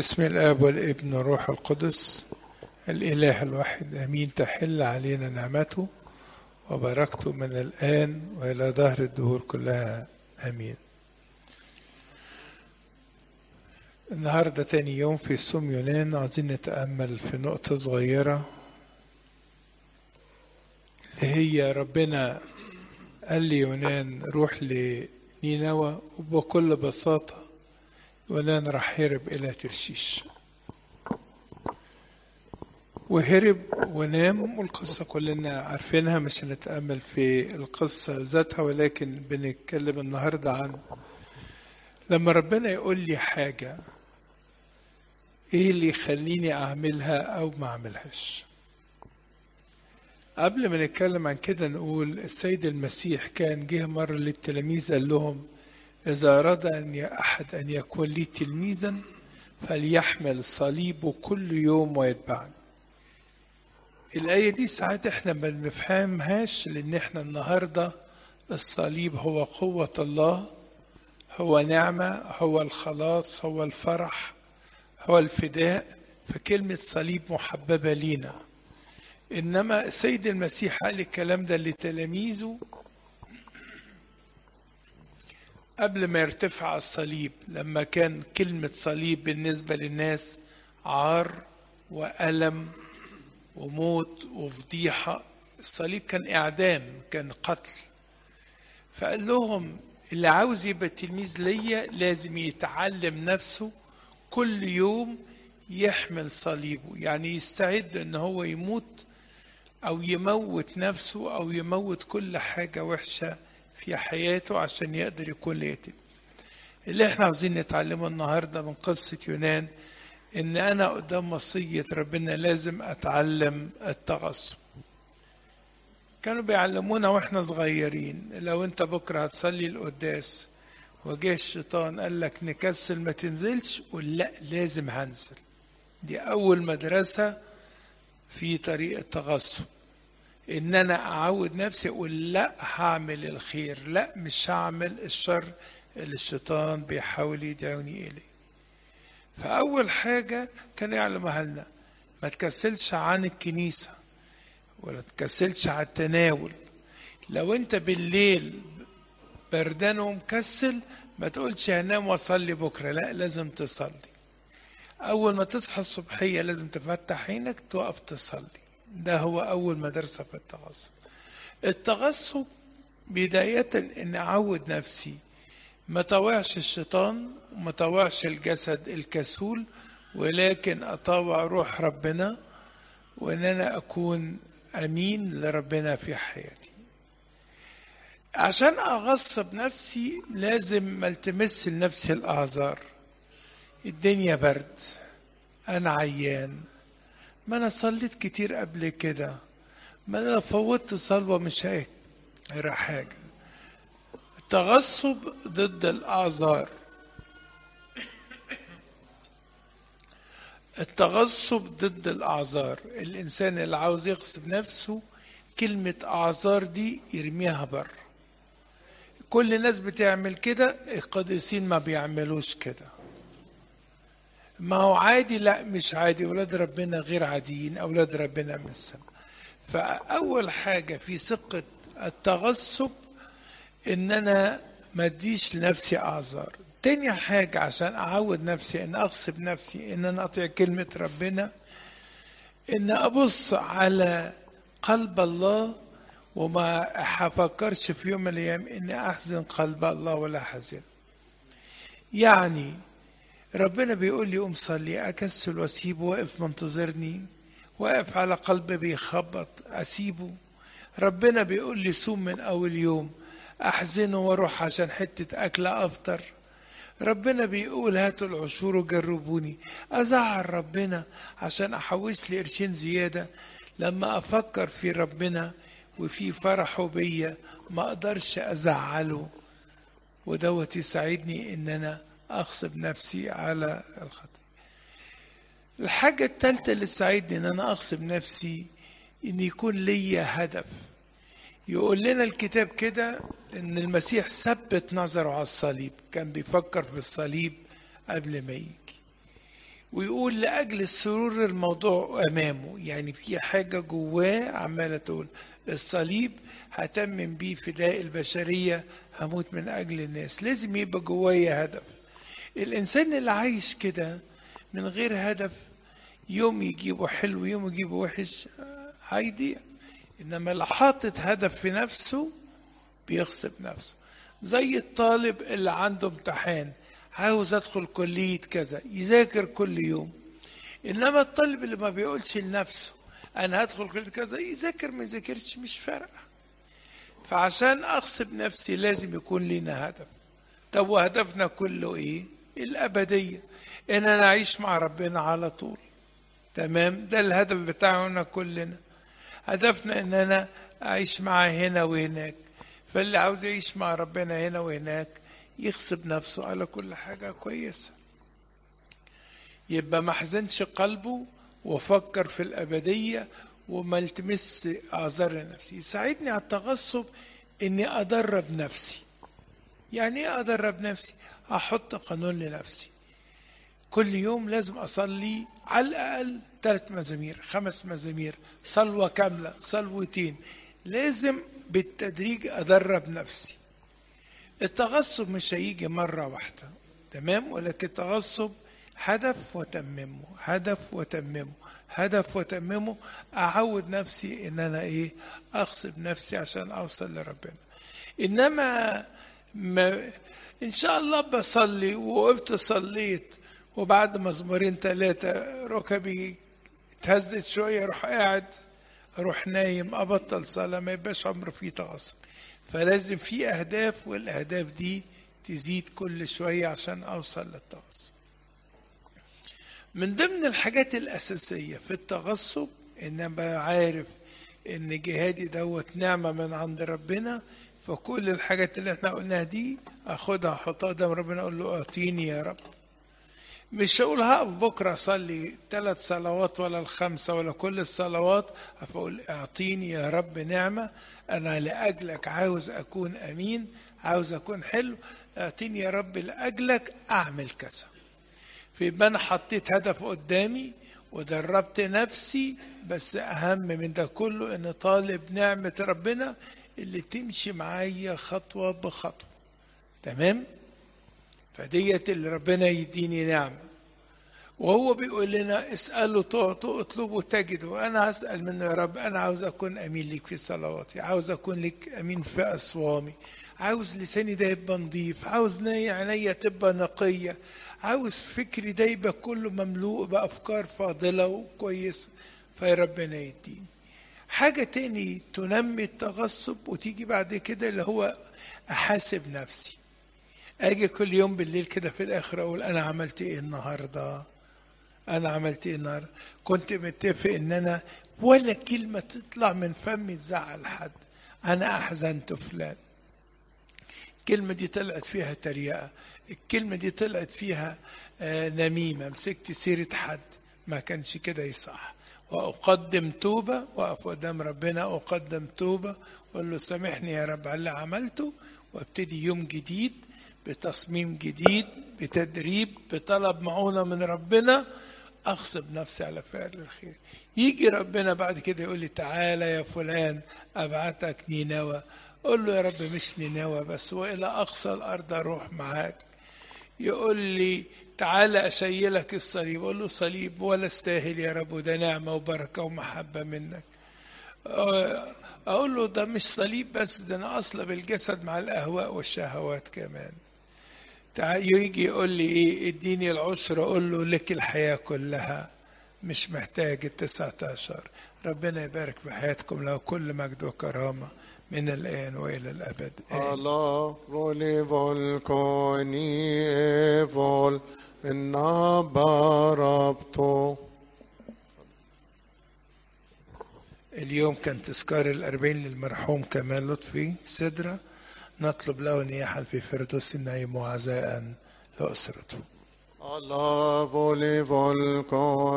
بسم الآب والابن والروح القدس الإله الواحد آمين تحل علينا نعمته وبركته من الآن وإلى دهر الدهور كلها آمين النهاردة تاني يوم في صوم يونان عايزين نتأمل في نقطة صغيرة اللي هي ربنا قال لي يونان روح لنينوى وبكل بساطة يونان راح هرب إلى ترشيش وهرب ونام والقصة كلنا عارفينها مش هنتأمل في القصة ذاتها ولكن بنتكلم النهاردة عن لما ربنا يقول لي حاجة ايه اللي يخليني اعملها او ما اعملهاش قبل ما نتكلم عن كده نقول السيد المسيح كان جه مرة للتلاميذ قال لهم إذا أراد أن أحد أن يكون لي تلميذا فليحمل صليبه كل يوم ويتبعني الآية دي ساعات احنا ما بنفهمهاش لأن احنا النهاردة الصليب هو قوة الله هو نعمة هو الخلاص هو الفرح هو الفداء فكلمة صليب محببة لينا إنما السيد المسيح قال الكلام ده لتلاميذه قبل ما يرتفع الصليب لما كان كلمة صليب بالنسبة للناس عار وألم وموت وفضيحة الصليب كان إعدام كان قتل فقال لهم اللي عاوز يبقى تلميذ ليا لازم يتعلم نفسه كل يوم يحمل صليبه يعني يستعد ان هو يموت او يموت نفسه او يموت كل حاجة وحشة في حياته عشان يقدر يكون ليه تلميذ اللي احنا عاوزين نتعلمه النهاردة من قصة يونان ان انا قدام وصية ربنا لازم اتعلم التغصب كانوا بيعلمونا واحنا صغيرين لو انت بكرة هتصلي القداس وجه الشيطان قال لك نكسل ما تنزلش قول لا لازم هنزل دي اول مدرسة في طريق التغصب ان انا اعود نفسي اقول لا هعمل الخير لا مش هعمل الشر اللي الشيطان بيحاول يدعوني اليه فاول حاجة كان يعلمها لنا ما تكسلش عن الكنيسة ولا تكسلش على التناول لو انت بالليل بردان ومكسل ما تقولش هنام واصلي بكره لا لازم تصلي اول ما تصحى الصبحيه لازم تفتح عينك توقف تصلي ده هو اول مدرسه في التغصب التغصب بدايه ان اعود نفسي ما طوعش الشيطان وما طوعش الجسد الكسول ولكن اطوع روح ربنا وان انا اكون امين لربنا في حياتي عشان اغصب نفسي لازم ما التمس لنفسي الاعذار الدنيا برد انا عيان ما انا صليت كتير قبل كده ما انا لو فوتت صلوه مش هيقرا حاجه التغصب ضد الاعذار التغصب ضد الاعذار الانسان اللي عاوز يغصب نفسه كلمه اعذار دي يرميها بره كل الناس بتعمل كده القديسين ما بيعملوش كده ما هو عادي لا مش عادي اولاد ربنا غير عاديين اولاد ربنا من السماء فاول حاجه في ثقه التغصب ان انا ما اديش لنفسي اعذار تاني حاجة عشان أعود نفسي إن أغصب نفسي إن أنا أطيع كلمة ربنا إن أبص على قلب الله وما هفكرش في يوم من الأيام إني أحزن قلب الله ولا حزن يعني ربنا بيقول لي قوم صلي أكسل وأسيبه واقف منتظرني واقف على قلبي بيخبط أسيبه ربنا بيقول لي صوم من أول يوم أحزنه وأروح عشان حتة أكلة أفطر ربنا بيقول هاتوا العشور وجربوني أزعل ربنا عشان أحوش لي قرشين زيادة لما أفكر في ربنا وفي فرحه بيا ما أقدرش أزعله ودوت يساعدني إن أنا أغصب نفسي على الخطيئة الحاجة التالتة اللي تساعدني إن أنا أغصب نفسي إن يكون ليا هدف يقول لنا الكتاب كده ان المسيح ثبت نظره على الصليب كان بيفكر في الصليب قبل ما يجي ويقول لأجل السرور الموضوع أمامه يعني في حاجة جواه عمالة تقول الصليب هتمم بيه فداء البشرية هموت من أجل الناس لازم يبقى جوايا هدف الإنسان اللي عايش كده من غير هدف يوم يجيبه حلو يوم يجيبه وحش هيضيع إنما اللي حاطط هدف في نفسه بيغصب نفسه زي الطالب اللي عنده امتحان عاوز ادخل كلية كذا يذاكر كل يوم انما الطالب اللي ما بيقولش لنفسه انا هدخل كلية كذا يذاكر ما يذاكرش مش فارقة فعشان اغصب نفسي لازم يكون لنا هدف طب وهدفنا كله ايه الابدية ان انا اعيش مع ربنا على طول تمام ده الهدف بتاعنا كلنا هدفنا ان انا اعيش معاه هنا وهناك فاللي عاوز يعيش مع ربنا هنا وهناك يغصب نفسه على كل حاجة كويسة يبقى ما حزنش قلبه وفكر في الأبدية وما التمس أعذار لنفسي يساعدني على التغصب إني أدرب نفسي يعني إيه أدرب نفسي أحط قانون لنفسي كل يوم لازم أصلي على الأقل ثلاث مزامير خمس مزامير صلوة كاملة صلوتين لازم بالتدريج أدرب نفسي التغصب مش هيجي مرة واحدة تمام ولكن التغصب هدف وتممه هدف وتممه هدف وتممه أعود نفسي إن أنا إيه أغصب نفسي عشان أوصل لربنا إنما ما إن شاء الله بصلي وقفت صليت وبعد مزمورين ثلاثة ركبي اتهزت شوية أروح قاعد أروح نايم أبطل صلاة ما يبقاش عمر فيه تغصب فلازم في أهداف والأهداف دي تزيد كل شوية عشان أوصل للتغصب من ضمن الحاجات الأساسية في التغصب إن أبقى عارف إن جهادي دوت نعمة من عند ربنا فكل الحاجات اللي احنا قلناها دي أخدها أحطها قدام ربنا أقول له أعطيني يا رب مش هقول هقف بكرة أصلي ثلاث صلوات ولا الخمسة ولا كل الصلوات فأقول أعطيني يا رب نعمة أنا لأجلك عاوز أكون أمين عاوز أكون حلو أعطيني يا رب لأجلك أعمل كذا فيبقى أنا حطيت هدف قدامي ودربت نفسي بس أهم من ده كله إن طالب نعمة ربنا اللي تمشي معايا خطوة بخطوة تمام؟ فديت اللي ربنا يديني نعمة وهو بيقول لنا اسألوا تعطوا اطلبوا تجدوا أنا هسأل منه يا رب أنا عاوز أكون أمين ليك في صلواتي عاوز أكون لك أمين في أصوامي عاوز لساني ده يبقى نظيف عاوز عينيا تبقى نقية عاوز فكري ده يبقى كله مملوء بأفكار فاضلة وكويسة فيا ربنا يديني حاجة تاني تنمي التغصب وتيجي بعد كده اللي هو أحاسب نفسي اجي كل يوم بالليل كده في الاخر اقول انا عملت ايه النهارده انا عملت ايه النهارده كنت متفق ان انا ولا كلمه تطلع من فمي تزعل حد انا احزنت فلان الكلمة دي طلعت فيها تريقة الكلمة دي طلعت فيها آه نميمة مسكت سيرة حد ما كانش كده يصح وأقدم توبة وأقف قدام ربنا أقدم توبة وأقول له سامحني يا رب على اللي عملته وابتدي يوم جديد بتصميم جديد بتدريب بطلب معونة من ربنا أغصب نفسي على فعل الخير يجي ربنا بعد كده يقول لي تعالى يا فلان أبعتك نينوى قول له يا رب مش نينوى بس وإلى أقصى الأرض أروح معاك يقول لي تعالى أشيلك الصليب أقول له صليب ولا استاهل يا رب وده نعمة وبركة ومحبة منك أقول له ده مش صليب بس ده أنا أصلب الجسد مع الأهواء والشهوات كمان يجي يقول لي إيه اديني العشر أقول له لك الحياة كلها مش محتاج التسعة عشر ربنا يبارك في حياتكم له كل مجد وكرامة من الآن وإلى الأبد Allah voli volkoni evol inna barabto اليوم كان تذكار الأربعين للمرحوم كمال لطفي سدرة نطلب له نياحا في فردوس النعيم وعزاء لأسرته Allah voli volkoni